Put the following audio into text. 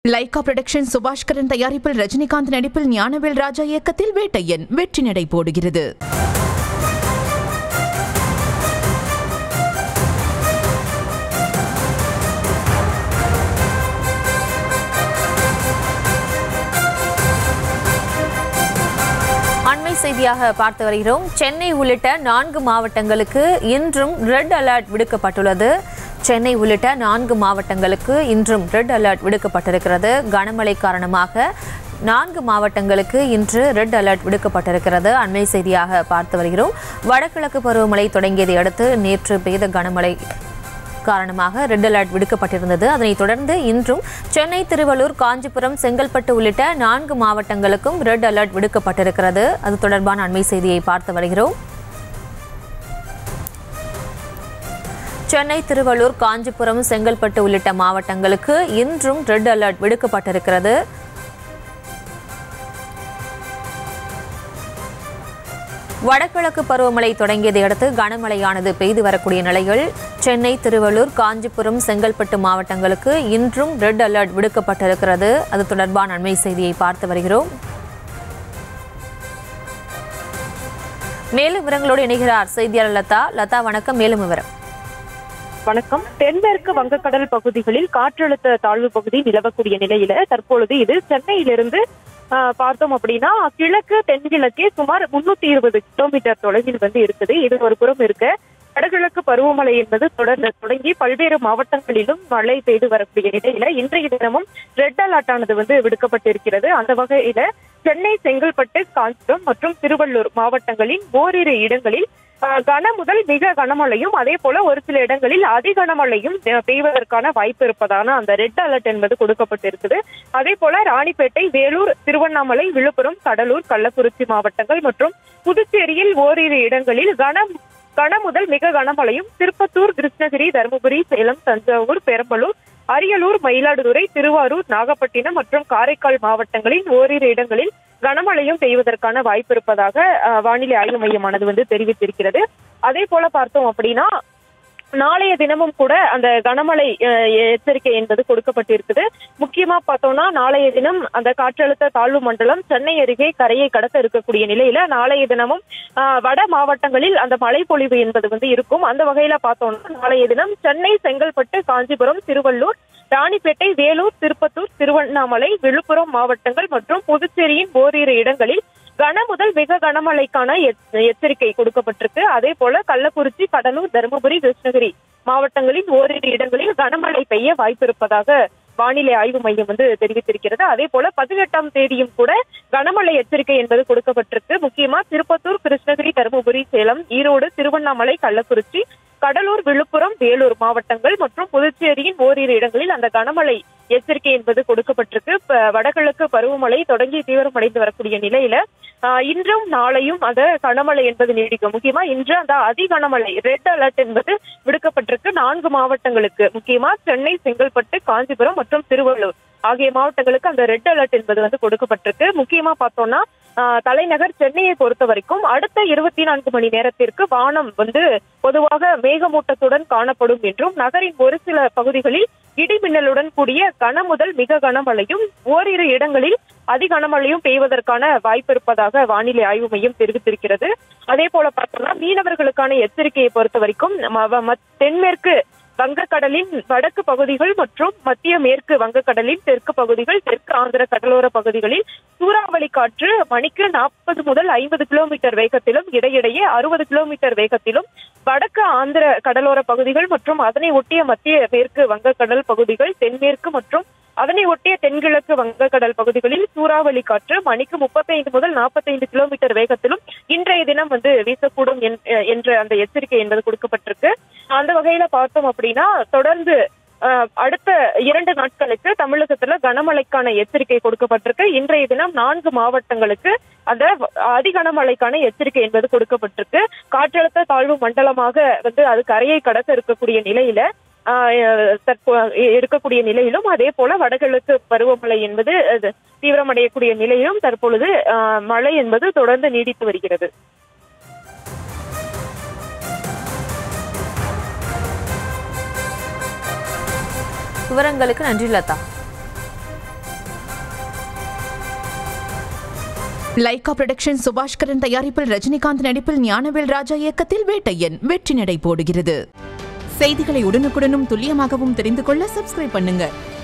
Lyca production Subaskaran தயாரிப்பில் ரஜினிகாந்த் நடிப்பில் ஞானவேல் ராஜா இயக்கத்தில் வேட்டையன் வெற்றி நடை போடுகிறது அண்மை செய்தியாக பார்த்து வருகிறோம் சென்னை உள்ளிட்ட நான்கு மாவட்டங்களுக்கு இன்றும் ரெட் அலர்ட் விடுக்கப்பட்டுள்ளது சென்னை உள்ளிட்ட நான்கு மாவட்டங்களுக்கு இன்றும் ரெட் அலர்ட் விடுக்கப்பட்டிருக்கிறது கனமழை காரணமாக நான்கு மாவட்டங்களுக்கு இன்று ரெட் அலர்ட் விடுக்கப்பட்டிருக்கிறது அண்மை செய்தியாக பார்த்து வருகிறோம் வடகிழக்கு பருவமழை தொடங்கியதை அடுத்து நேற்று பெய்த கனமழை காரணமாக ரெட் அலர்ட் விடுக்கப்பட்டிருந்தது அதனைத் தொடர்ந்து இன்றும் சென்னை திருவள்ளூர் காஞ்சிபுரம் செங்கல்பட்டு உள்ளிட்ட நான்கு மாவட்டங்களுக்கும் ரெட் அலர்ட் விடுக்கப்பட்டிருக்கிறது அது தொடர்பான அண்மை செய்தியை பார்த்து வருகிறோம் சென்னை திருவள்ளூர் காஞ்சிபுரம் செங்கல்பட்டு உள்ளிட்ட மாவட்டங்களுக்கு இன்றும் ரெட் அலர்ட் விடுக்கப்பட்டிருக்கிறது வடகிழக்கு பருவமழை தொடங்கியதை அடுத்து கனமழையானது பெய்து வரக்கூடிய நிலையில் சென்னை திருவள்ளூர் காஞ்சிபுரம் செங்கல்பட்டு மாவட்டங்களுக்கு இன்றும் ரெட் அலர்ட் விடுக்கப்பட்டிருக்கிறது அது தொடர்பான அண்மை செய்தியை பார்த்து வருகிறோம் மேலும் விவரங்களோடு இணைகிறார் செய்தியாளர் லதா லதா வணக்கம் மேலும் விவரம் வணக்கம் தென்மேற்கு வங்கக்கடல் பகுதிகளில் காற்றழுத்த தாழ்வு பகுதி நிலவக்கூடிய நிலையில தற்பொழுது இது சென்னையிலிருந்து ஆஹ், பார்த்தோம் அப்படின்னா கிழக்கு தென்கிழக்கே சுமார் முன்னூத்தி இருபது கிலோமீட்டர் தொலைவில் வந்து இருக்குது இது ஒரு புறம் இருக்க வடகிழக்கு பருவமழை என்பது தொடர்ந்து தொடங்கி பல்வேறு மாவட்டங்களிலும் மழை பெய்து வரக்கூடிய நிலையில இன்றைய தினமும் ரெட் அலர்ட் ஆனது வந்து விடுக்கப்பட்டிருக்கிறது அந்த வகையில சென்னை செங்கல்பட்டு காஞ்சிபுரம் மற்றும் திருவள்ளூர் மாவட்டங்களின் ஓரிரு இடங்களில் ஆஹ், கன முதல் மிக கனமழையும் அதே போல ஒரு சில இடங்களில் அதி கனமழையும் அஹ், பெய்வதற்கான வாய்ப்பு இருப்பதான அந்த ரெட் அலர்ட் என்பது கொடுக்கப்பட்டிருக்குது அதே போல ராணிப்பேட்டை வேலூர் திருவண்ணாமலை விழுப்புரம் கடலூர் கள்ளக்குறிச்சி மாவட்டங்கள் மற்றும் புதுச்சேரியில் ஓரிரு இடங்களில் கன கன முதல் மிக கனமழையும் திருப்பத்தூர் கிருஷ்ணகிரி தருமபுரி சேலம் தஞ்சாவூர் பெரம்பலூர் அரியலூர் மயிலாடுதுறை திருவாரூர் நாகப்பட்டினம் மற்றும் காரைக்கால் மாவட்டங்களில் ஓரிரு இடங்களில் கனமழையும் பெய்வதற்கான வாய்ப்பு இருப்பதாக அஹ், வானிலை ஆய்வு மையமானது வந்து தெரிவித்திருக்கிறது அதே போல பார்த்தோம் அப்படின்னா நாளைய தினமும் கூட அந்த கனமழை அஹ், எச்சரிக்கை என்பது கொடுக்கப்பட்டிருக்குது முக்கியமா பார்த்தோம்னா நாளைய தினம் அந்த காற்றழுத்த தாழ்வு மண்டலம் சென்னை அருகே கரையை கடக்க இருக்கக்கூடிய நிலையில நாளைய தினமும் ஆஹ், வட மாவட்டங்களில் அந்த மழை பொழிவு என்பது வந்து இருக்கும் அந்த வகையில பார்த்தோம்னா நாளைய தினம் சென்னை செங்கல்பட்டு காஞ்சிபுரம் திருவள்ளூர் ராணிப்பேட்டை வேலூர் திருப்பத்தூர் திருவண்ணாமலை விழுப்புரம் மாவட்டங்கள் மற்றும் புதுச்சேரியின் ஓரிரு இடங்களில் கன முதல் மிக கனமழைக்கான எச்- எச்சரிக்கை கொடுக்கப்பட்டிருக்கு அதே போல கள்ளக்குறிச்சி கடலூர் தருமபுரி கிருஷ்ணகிரி மாவட்டங்களின் ஓரிரு இடங்களில் கனமழை பெய்ய வாய்ப்பு இருப்பதாக வானிலை ஆய்வு மையம் வந்து தெரிவித்திருக்கிறது அதே போல பதினெட்டாம் தேதியும் கூட கனமழை எச்சரிக்கை என்பது கொடுக்கப்பட்டிருக்கு முக்கியமா திருப்பத்தூர் கிருஷ்ணகிரி தருமபுரி சேலம் ஈரோடு திருவண்ணாமலை கள்ளக்குறிச்சி கடலூர் விழுப்புரம் வேலூர் மாவட்டங்கள் மற்றும் புதுச்சேரியின் ஓரிரு இடங்களில் அந்த கனமழை எச்சரிக்கை என்பது கொடுக்கப்பட்டிருக்கு இப்ப வடகிழக்கு பருவமழை தொடங்கி தீவிரமடைந்து வரக்கூடிய நிலையில ஆஹ், இன்றும் நாளையும் அந்த கனமழை என்பது நீடிக்கும் முக்கியமா இன்று அந்த அதி கனமழை ரெட் அலர்ட் என்பது விடுக்கப்பட்டிருக்கு நான்கு மாவட்டங்களுக்கு முக்கியமா சென்னை செங்கல்பட்டு காஞ்சிபுரம் மற்றும் திருவள்ளூர் ஆகிய மாவட்டங்களுக்கு அந்த ரெட் அலர்ட் என்பது வந்து கொடுக்கப்பட்டிருக்கு முக்கியமா பார்த்தோம்னா ஆஹ், தலைநகர் சென்னையை பொறுத்த வரைக்கும் அடுத்த இருபத்தி நான்கு மணி நேரத்திற்கு வானம் வந்து பொதுவாக மேகமூட்டத்துடன் காணப்படும் என்றும் நகரின் ஒரு சில பகுதிகளில் இடி மின்னலுடன் கூடிய கன முதல் மிக கனமழையும் ஓரிரு இடங்களில் அதி கனமழையும் பெய்வதற்கான வாய்ப்பு இருப்பதாக வானிலை ஆய்வு மையம் தெரிவித்திருக்கிறது அதே போல பார்த்தோம்னா மீனவர்களுக்கான எச்சரிக்கையை பொறுத்த வரைக்கும் ம- ம- தென்மேற்கு வங்கக்கடலின் வடக்கு பகுதிகள் மற்றும் மத்திய மேற்கு வங்கக்கடலின் தெற்கு பகுதிகள் தெற்கு ஆந்திர கடலோர பகுதிகளில் சூறாவளி காற்று மணிக்கு நாற்பது முதல் ஐம்பது கிலோமீட்டர் வேகத்திலும் இடையிடையே அறுபது கிலோமீட்டர் வேகத்திலும் வடக்கு ஆந்திர கடலோர பகுதிகள் மற்றும் அதனை ஒட்டிய மத்திய மேற்கு வங்கக்கடல் பகுதிகள் தென்மேற்கு மற்றும் அதனை ஒட்டிய தென்கிழக்கு வங்கக்கடல் பகுதிகளில் சூறாவளி காற்று மணிக்கு முப்பத்தைந்து முதல் நாற்பத்தைந்து கிலோமீட்டர் வேகத்திலும் இன்றைய தினம் வந்து வீசக்கூடும் என்- என்ற அந்த எச்சரிக்கை என்பது கொடுக்கப்பட்டிருக்கு அந்த வகையில பார்த்தோம் அப்படின்னா தொடர்ந்து அஹ், அடுத்த இரண்டு நாட்களுக்கு தமிழகத்துல கனமழைக்கான எச்சரிக்கை கொடுக்கப்பட்டிருக்கு இன்றைய தினம் நான்கு மாவட்டங்களுக்கு அந்த அதி கனமழைக்கான எச்சரிக்கை என்பது கொடுக்கப்பட்டிருக்கு காற்றழுத்த தாழ்வு மண்டலமாக வந்து அது கரையை கடக்க இருக்கக்கூடிய நிலையில ஆஹ் தற்போ இருக்கக்கூடிய நிலையிலும் அதே போல வடகிழக்கு பருவமழை என்பது அது தீவிரமடையக்கூடிய நிலையிலும் தற்பொழுது ஆஹ் மழை என்பது தொடர்ந்து நீடித்து வருகிறது விவரங்களுக்கு நன்றி லதா லைகா புரொடக்ஷன் சுபாஷ்கரன் தயாரிப்பில் ரஜினிகாந்த் நடிப்பில் ஞானவேல் ராஜா இயக்கத்தில் வேட்டையன் வெற்றி நடை போடுகிறது செய்திகளை உடனுக்குடனும் துல்லியமாகவும் தெரிந்து கொள்ள சப்ஸ்கிரைப் பண்ணுங்க